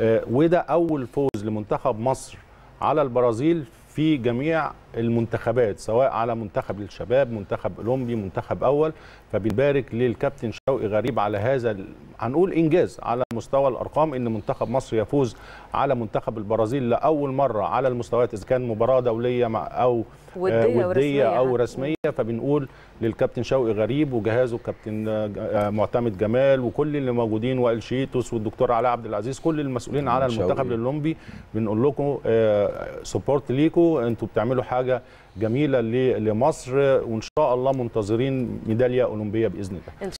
آه، وده اول فوز لمنتخب مصر على البرازيل في جميع المنتخبات سواء على منتخب الشباب منتخب اولمبي منتخب اول فبنبارك للكابتن شوقي غريب على هذا ال- هنقول انجاز على مستوى الارقام ان منتخب مصر يفوز على منتخب البرازيل لاول مره على المستويات اذا كان مباراه دوليه مع او ودية آه، وديه ورسمية او يعني. رسميه فبنقول للكابتن شوقي غريب وجهازه الكابتن آه، آه، معتمد جمال وكل اللي موجودين وائل شيتوس والدكتور علاء عبد العزيز كل المسؤولين على شوقي. المنتخب الاولمبي بنقول لكم سبورت ليكم انتوا بتعملوا حاجه جميله ل- لمصر وان شاء الله منتظرين ميداليه اولمبيه باذن الله